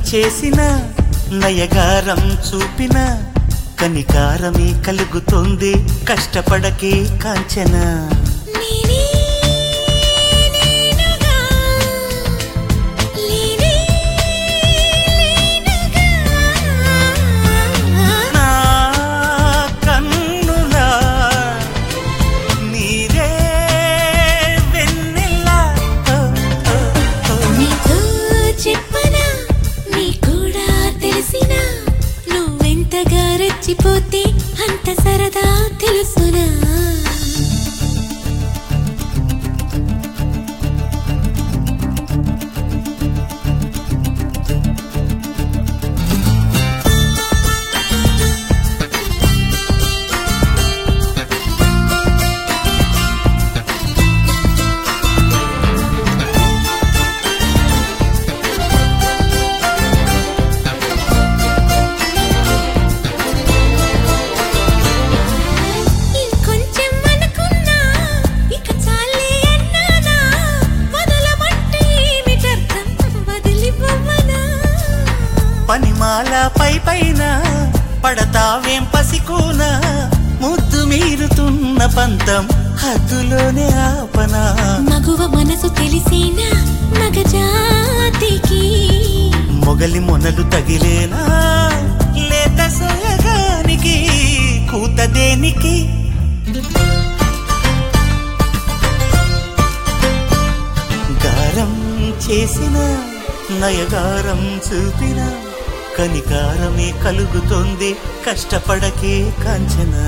చేసిన నయగారం చూపిన కనికారమే కలుగుతుంది కష్టపడకే కాంచన నేనే నేనుగా లేనే లేనుగా నా కన్నులా నీరే వెన్నెలా ఓ, ఓ, ఓ. నీతో చెప్పనా నీ కూడా తెలిసినా నువ్వెంతగా రెచ్చిపోతే అంత సరదా తెలుసునా ఇంకొంచెం అనుకున్నా ఇక చాలే అన్నానా వదలమంటే ఏమిటర్థం వదిలిపోవనా పనిమాల పై పైన పడతావేం పసికూన ముద్దు మీరుతున్న పంతం హద్దులోనే ఆపనా మగువ మనసు తెలిసేనా మగజాతికి మొగలి మొనలు తగిలేనా లేత సోయగానికి కూత దేనికి గారం చేసిన నయగారం చూపిన కనికారమే కలుగుతోంది కష్టపడకే కాంచనా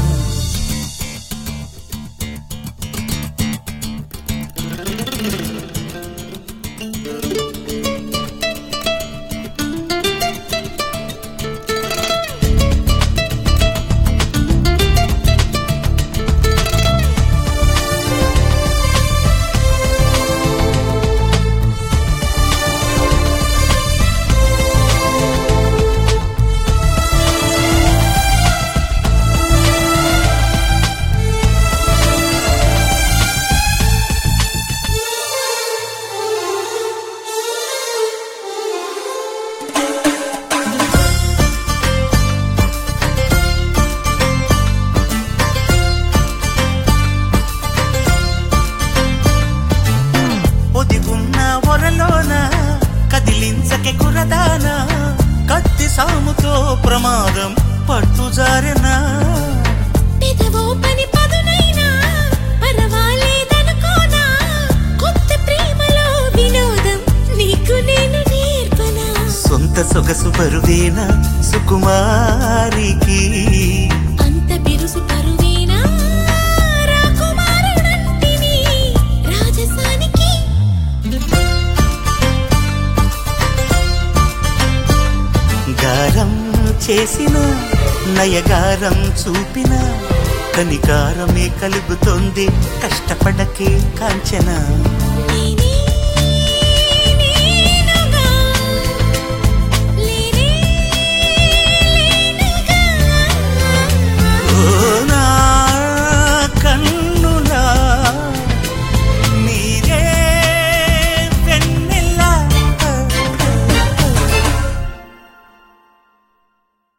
ఒదిగున్న ఒరలోన కదిలించకే కురదాన కత్తి సాముతో ప్రమాదం పట్టుజారెనా పెదవో పని పదునైనా పర్వాలేదనుకోనా కొత్త ప్రేమలో వినోదం నీకు నేను నేర్పనా సొంత సొగసు బరువేనా సుకుమారికి అంత బిరుసు పరువేనా రాకుమారుడంటిని రాజసానికి గారం చేసిన నయగారం చూపిన కనికారమే కలుగుతోంది కష్టపడకే కాంచనా నేనే